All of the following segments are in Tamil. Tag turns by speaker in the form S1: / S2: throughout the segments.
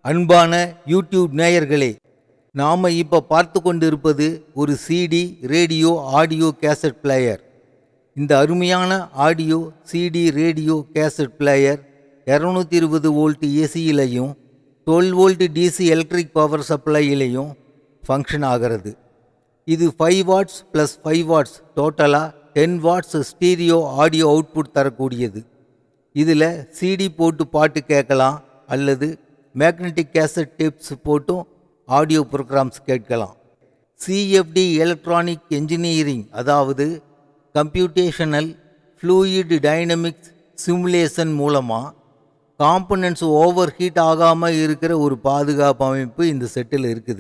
S1: அன்பான யூடியூப் நேயர்களே நாம் இப்போ பார்த்து கொண்டிருப்பது ஒரு CD radio audio cassette player இந்த அருமையான audio CD radio cassette player இரநூத்தி இருபது வோல்ட் ஏசியிலையும் twelve volt DC electric power சப்ளையிலையும் ஃபங்க்ஷன் ஆகிறது இது five watts plus five watts டோட்டலாக ten watts stereo audio output தரக்கூடியது இதில் சிடி போட்டு பாட்டு கேட்கலாம் அல்லது மேக்னெட்டிக் கேசட் டிப்ஸ் போட்டும் ஆடியோ ப்ரோக்ராம்ஸ் கேட்கலாம் சிஎஃப்டி எலக்ட்ரானிக் என்ஜினியரிங் அதாவது கம்ப்யூட்டேஷனல் ஃப்ளூயிட் டைனமிக்ஸ் சிமுலேஷன் மூலமாக காம்பனன்ட்ஸ் ஓவர் ஹீட் ஆகாமல் இருக்கிற ஒரு பாதுகாப்பு அமைப்பு இந்த செட்டில் இருக்குது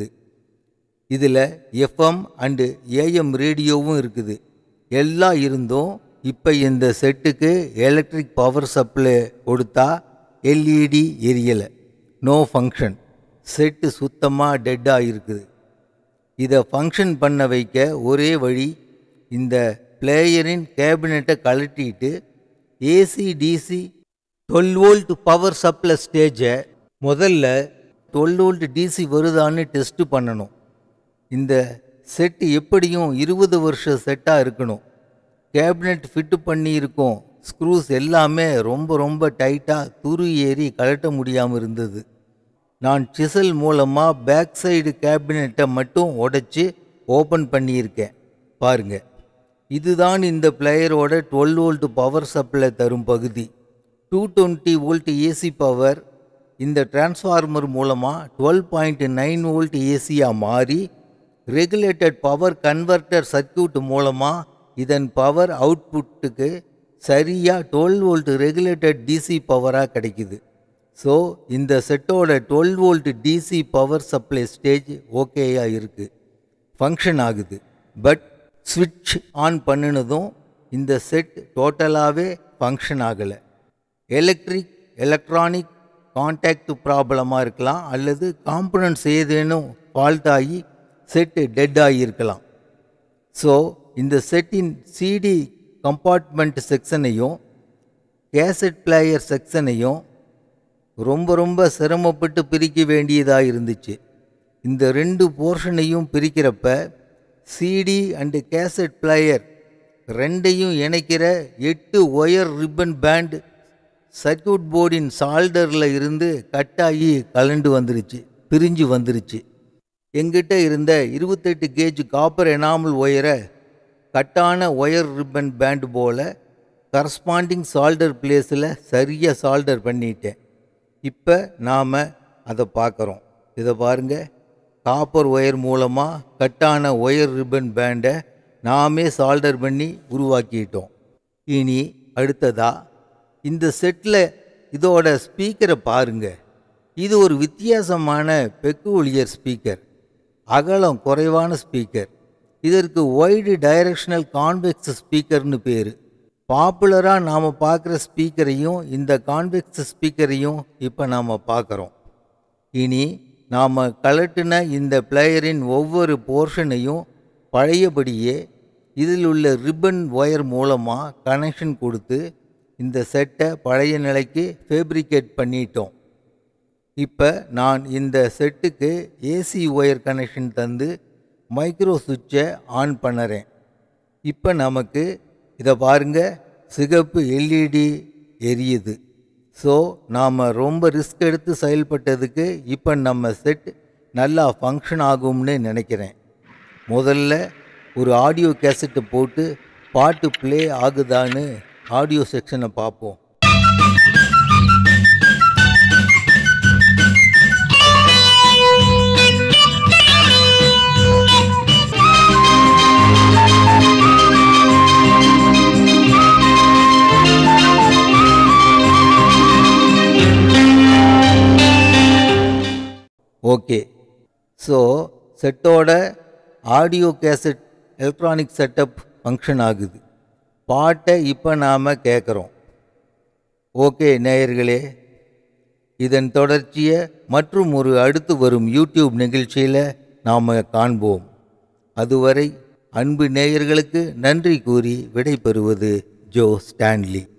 S1: இதில் எஃப்எம் அண்டு ஏஎம் ரேடியோவும் இருக்குது எல்லாம் இருந்தும் இப்போ இந்த செட்டுக்கு எலக்ட்ரிக் பவர் சப்ளை கொடுத்தா எல்இடி எரியலை நோ ஃபங்க்ஷன் செட்டு சுத்தமாக டெட்டாக இருக்குது இதை ஃபங்க்ஷன் பண்ண வைக்க ஒரே வழி இந்த பிளேயரின் கேபினெட்டை கழட்டிட்டு AC DC twelve volt power supply ஸ்டேஜை முதல்ல டுவெல் வோல்ட் டிசி வருதான்னு டெஸ்ட் பண்ணணும் இந்த செட்டு எப்படியும் இருபது வருஷ செட்டாக இருக்கணும் கேபினெட் ஃபிட்டு பண்ணியிருக்கோம் ஸ்க்ரூஸ் எல்லாமே ரொம்ப ரொம்ப டைட்டாக துரு ஏறி கழட்ட முடியாமல் இருந்தது நான் சிசல் மூலமாக பேக் சைடு கேபினெட்டை மட்டும் உடைச்சி ஓப்பன் பண்ணியிருக்கேன் பாருங்க இதுதான் இந்த பிளேயரோட டுவெல் வோல்ட் பவர் சப்ளை தரும் பகுதி two twenty volt AC power இந்த டிரான்ஸ்ஃபார்மர் மூலமாக டுவெல் பாயிண்ட் நைன் வோல்ட் ஏசியாக மாறி ரெகுலேட்டட் பவர் கன்வெர்ட்டர் சர்க்கியூட் மூலமாக இதன் பவர் அவுட்புட்டுக்கு சரியாக டுவெல் வோல்ட் ரெகுலேட்டட் டிசி பவராக கிடைக்குது ஸோ இந்த செட்டோட twelve volt DC power supply stage ஓகேயாக இருக்குது ஃபங்க்ஷன் ஆகுது பட் ஸ்விட்ச் ஆன் பண்ணினதும் இந்த செட் டோட்டலாகவே ஃபங்க்ஷன் ஆகலை எலக்ட்ரிக் எலக்ட்ரானிக் கான்டாக்ட் ப்ராப்ளமாக இருக்கலாம் அல்லது காம்பனன்ட்ஸ் ஏதேனும் ஃபால்ட் ஆகி செட்டு டெட் ஆகியிருக்கலாம் ஸோ இந்த செட்டின் சிடி கம்பார்ட்மெண்ட் செக்ஷனையும் கேசட் பிளேயர் செக்ஷனையும் ரொம்ப ரொம்ப சிரமப்பட்டு பிரிக்க வேண்டியதாக இருந்துச்சு இந்த ரெண்டு போர்ஷனையும் பிரிக்கிறப்ப சிடி அண்டு கேசட் பிளேயர் ரெண்டையும் இணைக்கிற எட்டு ஒயர் ரிப்பன் பேண்ட் சர்க்கியூட் போர்டின் சால்டரில் இருந்து கட்டாகி கலண்டு வந்துருச்சு பிரிஞ்சு வந்துருச்சு எங்கிட்ட இருந்த இருபத்தெட்டு கேஜ் காப்பர் எனாமல் ஒயரை கட்டான ஒயர் ரிப்பன் பேண்ட் போல் கரஸ்பாண்டிங் சால்டர் பிளேஸில் சரியாக சால்டர் பண்ணிட்டேன் இப்போ நாம் அதை பார்க்குறோம் இதை பாருங்கள் காப்பர் ஒயர் மூலமாக கட்டான ஒயர் ரிப்பன் பேண்டை நாமே சால்டர் பண்ணி உருவாக்கிட்டோம் இனி அடுத்ததா இந்த செட்டில் இதோட ஸ்பீக்கரை பாருங்க இது ஒரு வித்தியாசமான பெக்குலியர் ஸ்பீக்கர் அகலம் குறைவான ஸ்பீக்கர் இதற்கு ஒய்டு டைரக்ஷனல் கான்வெக்ஸ் ஸ்பீக்கர்னு பேர் பாப்புலராக நாம் பார்க்குற ஸ்பீக்கரையும் இந்த கான்வெக்ஸ் ஸ்பீக்கரையும் இப்போ நாம் பார்க்குறோம் இனி நாம் கலட்டின இந்த பிளேயரின் ஒவ்வொரு போர்ஷனையும் பழையபடியே இதில் உள்ள ரிப்பன் ஒயர் மூலமாக கனெக்ஷன் கொடுத்து இந்த செட்டை பழைய நிலைக்கு ஃபேப்ரிகேட் பண்ணிட்டோம் இப்போ நான் இந்த செட்டுக்கு ஏசி ஒயர் கனெக்ஷன் தந்து மைக்ரோ சுவிட்சை ஆன் பண்ணுறேன் இப்போ நமக்கு இதை பாருங்க சிகப்பு எல்இடி எரியுது ஸோ நாம் ரொம்ப ரிஸ்க் எடுத்து செயல்பட்டதுக்கு இப்போ நம்ம செட் நல்லா ஃபங்க்ஷன் ஆகும்னு நினைக்கிறேன் முதல்ல ஒரு ஆடியோ கேசட்டை போட்டு பாட்டு ப்ளே ஆகுதான்னு ஆடியோ செக்ஷனை பார்ப்போம் ஓகே ஸோ செட்டோட audio cassette electronic setup function ஆகுது பாட்டை இப்போ நாம் கேட்குறோம் ஓகே நேயர்களே இதன் தொடர்ச்சியை மற்றும் ஒரு அடுத்து வரும் யூடியூப் நிகழ்ச்சியில் நாம் காண்போம் அதுவரை அன்பு நேயர்களுக்கு நன்றி கூறி விடைபெறுவது ஜோ ஸ்டான்லி